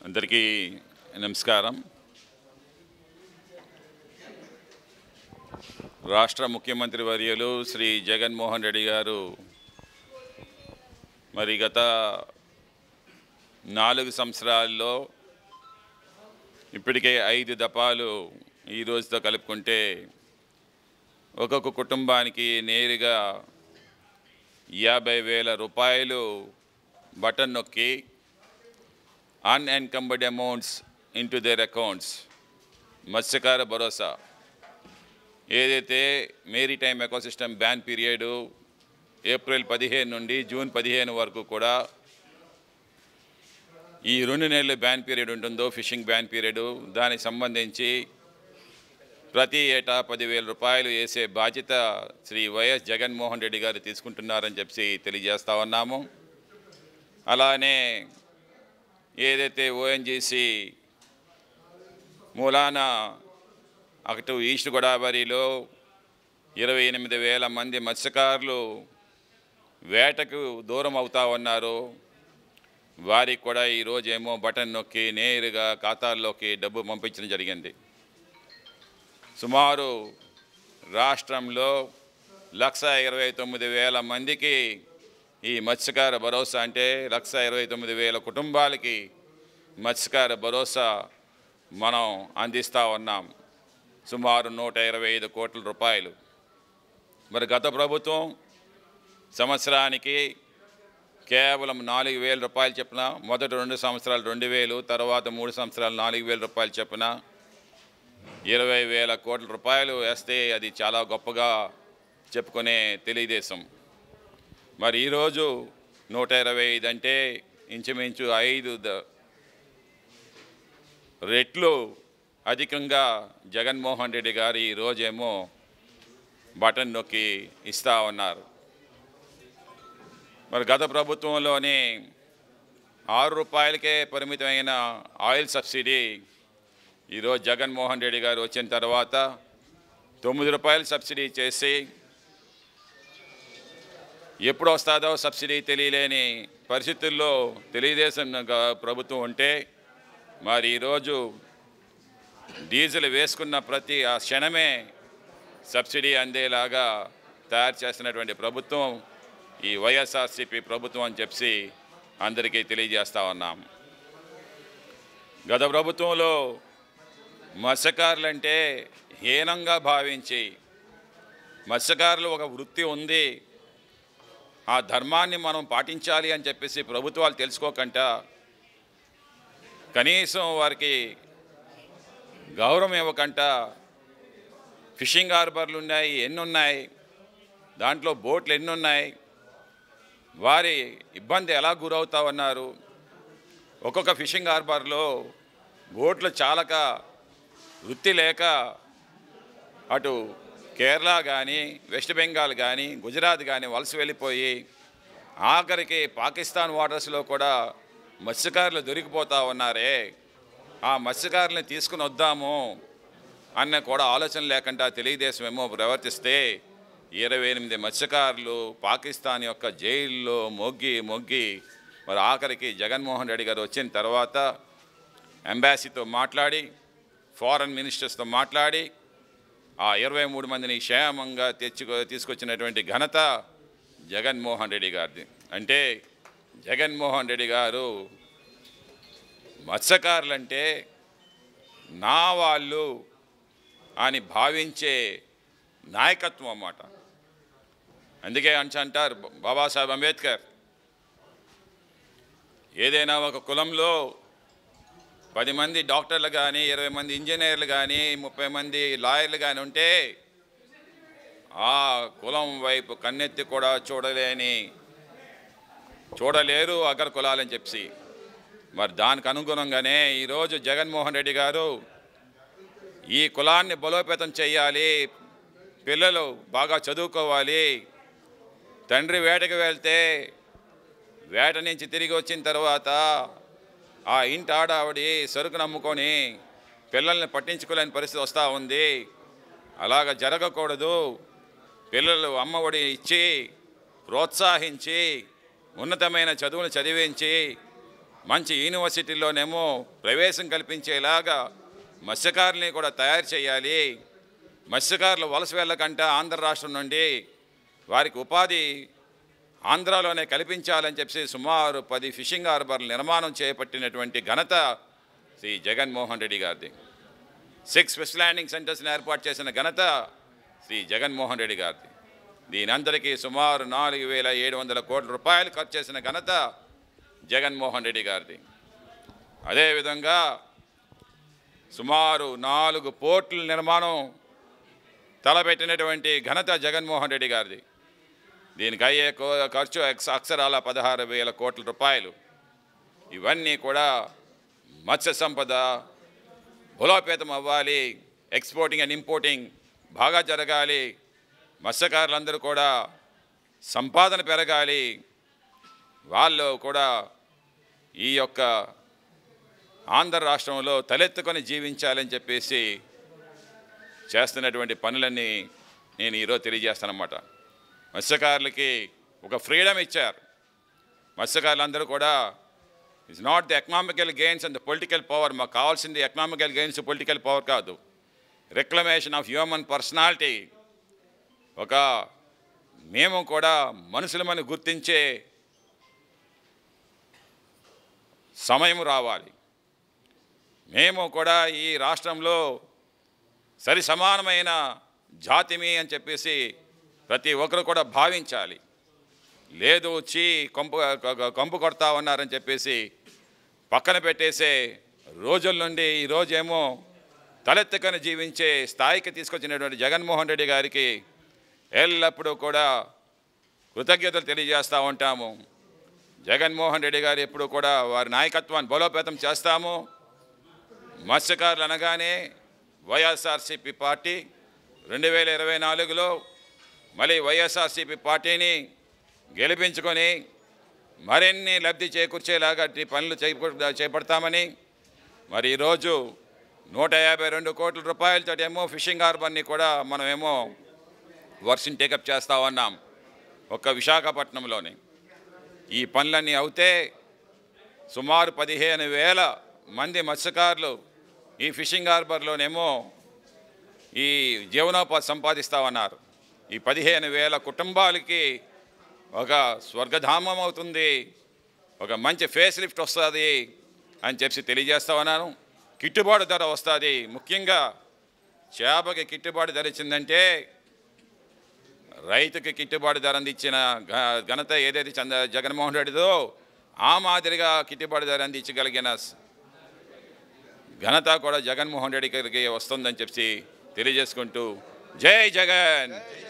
అందరికీ నమస్కారం రాష్ట్ర ముఖ్యమంత్రి వర్యులు శ్రీ జగన్మోహన్ రెడ్డి గారు మరి గత నాలుగు సంవత్సరాల్లో ఇప్పటికే ఐదు దఫాలు ఈ రోజుతో కలుపుకుంటే ఒక్కొక్క కుటుంబానికి నేరుగా యాభై వేల రూపాయలు బటన్ నొక్కి unencumbered amounts in to their accounts మత్స్యకార భరోసా ఏదైతే maritime ecosystem ban period April పదిహేను నుండి జూన్ పదిహేను వరకు కూడా ఈ రెండు నెలల బ్యాన్ పీరియడ్ ఉంటుందో ఫిషింగ్ బ్యాన్ పీరియడ్ దానికి సంబంధించి ప్రతి ఏటా పదివేల రూపాయలు వేసే బాధ్యత శ్రీ వైఎస్ జగన్మోహన్ రెడ్డి గారు తీసుకుంటున్నారని చెప్పి తెలియజేస్తా ఉన్నాము అలానే ఏదైతే ఓఎన్జీసీ మూలాన అటు ఈస్ట్ గోదావరిలో ఇరవై ఎనిమిది వేల మంది మత్స్యకారులు వేటకు దూరం అవుతా ఉన్నారు వారికి కూడా ఈరోజేమో బటన్ నొక్కి నేరుగా ఖాతాల్లోకి డబ్బు పంపించడం జరిగింది సుమారు రాష్ట్రంలో లక్ష ఇరవై తొమ్మిది వేల మందికి ఈ మత్స్యకార భరోసా అంటే లక్ష ఇరవై తొమ్మిది వేల కుటుంబాలకి మత్స్యకార భరోసా మనం అందిస్తూ ఉన్నాం సుమారు నూట ఇరవై ఐదు కోట్ల రూపాయలు మరి గత ప్రభుత్వం సంవత్సరానికి కేవలం నాలుగు వేల రూపాయలు చెప్పిన మొదటి రెండు సంవత్సరాలు రెండు వేలు తర్వాత మూడు సంవత్సరాలు నాలుగు వేల రూపాయలు చెప్పిన ఇరవై వేల కోట్ల రూపాయలు వేస్తే అది చాలా గొప్పగా చెప్పుకునే తెలుగుదేశం మరి ఈరోజు నూట ఇరవై ఐదు అంటే ఇంచుమించు ఐదు ద- రెట్లు అధికంగా జగన్మోహన్ రెడ్డి గారు ఈరోజేమో బటన్ నొక్కి ఇస్తూ ఉన్నారు మరి గత ప్రభుత్వంలోనే ఆరు రూపాయలకే పరిమితమైన ఆయిల్ సబ్సిడీ ఈరోజు జగన్మోహన్ రెడ్డి గారు వచ్చిన తర్వాత తొమ్మిది రూపాయలు సబ్సిడీ చేసి ఎప్పుడు వస్తుందో సబ్సిడీ తెలియలేని పరిస్థితుల్లో తెలుగుదేశం గ- ప్రభుత్వం ఉంటే మరి ఈరోజు డీజిల్ వేసుకున్న ప్రతి ఆ క్షణమే సబ్సిడీ అందేలాగా తయారు చేస్తున్నటువంటి ప్రభుత్వం ఈ వైఎస్ఆర్సీపీ ప్రభుత్వం అని చెప్పి అందరికీ తెలియజేస్తా ఉన్నాం గత ప్రభుత్వంలో మత్స్యకారులంటే హీనంగా భావించి మత్స్యకారులు ఒక వృత్తి ఉంది ఆ ధర్మాన్ని మనం పాటించాలి అని చెప్పేసి ప్రభుత్వాలు తెలుసుకోకుండా కనీసం వారికి గౌరవం ఇవ్వకుండా ఫిషింగ్ హార్బర్లు ఉన్నాయి ఎన్ని ఉన్నాయి దాంట్లో బోట్లు ఎన్ని ఉన్నాయి వారి ఇబ్బంది ఎలా గురవుతా ఉన్నారు ఒక్కొక్క ఫిషింగ్ హార్బర్లో బోట్లు చాలక వృత్తి లేక అటు కేరళ కానీ వెస్ట్ బెంగాల్ కానీ గుజరాత్ కానీ వలస వెళ్ళిపోయి ఆఖరికి పాకిస్తాన్ వాటర్స్లో కూడా మత్స్యకారులు దొరికిపోతూ ఉన్నారే ఆ మత్స్యకారులను తీసుకుని వద్దాము అన్న కూడా ఆలోచన లేకుండా తెలుగుదేశం ఏమో ప్రవర్తిస్తే ఇరవై ఎనిమిది మత్స్యకారులు పాకిస్తాన్ యొక్క జైల్లో మొగ్గి మొగ్గి మరి ఆఖరికి జగన్మోహన్ రెడ్డి గారు వచ్చిన తర్వాత ఎంబాసీతో మాట్లాడి ఫారెన్ మినిస్టర్స్తో మాట్లాడి ఆ ఇరవై మూడు మందిని క్షేమంగా తెచ్చుకో తీసుకొచ్చినటువంటి ఘనత జగన్మోహన్ రెడ్డి గారిది అంటే జగన్మోహన్ రెడ్డి గారు మత్స్యకారులంటే నా వాళ్ళు అని భావించే నాయకత్వం అన్నమాట అందుకే అంచ అంటారు బాబాసాహెబ్ అంబేద్కర్ ఏదైనా ఒక కులంలో పది మంది డాక్టర్లు కానీ ఇరవై మంది ఇంజనీర్లు కానీ ముప్పై మంది లాయర్లు కానీ ఉంటే ఆ కులం వైపు కన్నెత్తి కూడా చూడలేని చూడలేరు అగ్ర కులాలని చెప్పి మరి దానికి అనుగుణంగానే ఈరోజు జగన్మోహన్ రెడ్డి గారు ఈ కులాన్ని బలోపేతం చేయాలి పిల్లలు బాగా చదువుకోవాలి తండ్రి వేటకు వెళ్తే వేట నుంచి తిరిగి వచ్చిన తర్వాత ఆ ఇంటి ఆడావిడి సరుకు నమ్ముకొని పిల్లల్ని పట్టించుకోలేని పరిస్థితి వస్తూ ఉంది అలాగ జరగకూడదు పిల్లలు అమ్మఒడి ఇచ్చి ప్రోత్సహించి ఉన్నతమైన చదువులు చదివించి మంచి యూనివర్సిటీలోనేమో ప్రవేశం కల్పించేలాగా మత్స్యకారుల్ని కూడా తయారు చేయాలి మత్స్యకారులు వలస వెళ్ళకంట ఆంధ్ర రాష్ట్రం నుండి వారికి ఉపాధి ఆంధ్రాలోనే కల్పించాలని చెప్పి సుమారు పది ఫిషింగ్ హార్బర్లు నిర్మాణం చేపట్టినటువంటి ఘనత శ్రీ జగన్మోహన్ రెడ్డి గారిది సిక్స్ ఫిష్ ల్యాండింగ్ సెంటర్స్ని ఏర్పాటు చేసిన ఘనత శ్రీ జగన్మోహన్ రెడ్డి గారిది దీనందరికీ సుమారు నాలుగు వేల ఏడు వందల కోట్ల రూపాయలు ఖర్చు చేసిన ఘనత జగన్మోహన్ రెడ్డి గారిది అదేవిధంగా సుమారు నాలుగు పోర్టుల నిర్మాణం తలపెట్టినటువంటి ఘనత జగన్మోహన్ రెడ్డి గారిది దీనికి అయ్యే కో- ఖర్చు ఎక్స్ అక్షరాల పదహారు వేల కోట్ల రూపాయలు ఇవన్నీ కూడా మత్స్య సంపద బలోపేతం అవ్వాలి ఎక్స్పోర్టింగ్ అండ్ ఇంపోర్టింగ్ బాగా జరగాలి మత్స్యకారులందరూ కూడా సంపాదన పెరగాలి వాళ్ళు కూడా ఈ యొక్క ఆంధ్ర రాష్ట్రంలో తలెత్తుకొని జీవించాలని చెప్పేసి చేస్తున్నటువంటి పనులన్నీ నేను ఈరోజు తెలియజేస్తానమాట మత్స్యకారులకి ఒక ఫ్రీడమ్ ఇచ్చారు మత్స్యకారులందరూ కూడా it's not the economical gains and the political power మాకు కావాల్సింది ఎకనామికల్ గెయిన్స్ పొలిటికల్ పవర్ కాదు రిక్లమేషన్ ఆఫ్ హ్యూమన్ పర్సనాలిటీ ఒక మేము కూడా మనుషులమని గుర్తించే సమయం రావాలి మేము కూడా ఈ రాష్ట్రంలో సరి సమానమైన జాతిమి అని చెప్పేసి ప్రతి ఒక్కరు కూడా భావించాలి లేదు చీ కొంపు కంపు కొడతా ఉన్నారని చెప్పేసి పక్కన పెట్టేసే రోజుల నుండి ఈ రోజేమో తలెత్తుకొని జీవించే స్థాయికి తీసుకొచ్చినటువంటి జగన్మోహన్ రెడ్డి గారికి ఎల్లప్పుడూ కూడా కృతజ్ఞతలు తెలియజేస్తూ ఉంటాము జగన్మోహన్ రెడ్డి గారు ఎప్పుడు కూడా వారి నాయకత్వాన్ని బలోపేతం చేస్తాము మత్స్యకారులు అనగానే వైఎస్ఆర్సీపీ పార్టీ రెండు వేల ఇరవై నాలుగులో మళ్ళీ వైఎస్ఆర్సీపీ పార్టీని గెలిపించుకొని మరిన్ని లబ్ధి చేకూర్చేలాగా ఈ పనులు చేప- చేపడతామని మరి ఈరోజు నూట యాభై రెండు కోట్ల రూపాయలతోటేమో ఫిషింగ్ హార్బర్ని కూడా మనమేమో వర్క్స్ని టేకప్ చేస్తా ఉన్నాం ఒక్క విశాఖపట్నంలోని ఈ పనులన్నీ అవుతే సుమారు పదిహేను వేల మంది మత్స్యకారులు ఈ ఫిషింగ్ హార్బర్లోనేమో ఈ జీవనోపాధి సంపాదిస్తామన్నారు ఈ పదిహేను వేల కుటుంబాలకి ఒక స్వర్గధామం అవుతుంది ఒక మంచి ఫేస్ లిఫ్ట్ వస్తుంది అని చెప్పి తెలియజేస్తా ఉన్నాను గిట్టుబాటు ధర వస్తుంది ముఖ్యంగా చేపకి గిట్టుబాటు ధర ఇచ్చిందంటే రైతుకి గిట్టుబాటు ధర అందించిన ఘ- ఘనత ఏదైతే చంద్ర జగన్మోహన్ రెడ్డిదో ఆ మాదిరిగా గిట్టుబాటు ధర అందించగలిగిన స్- ఘనత కూడా జగన్మోహన్ రెడ్డి గారికి వస్తుందని చెప్పి తెలియజేసుకుంటూ జై జగన్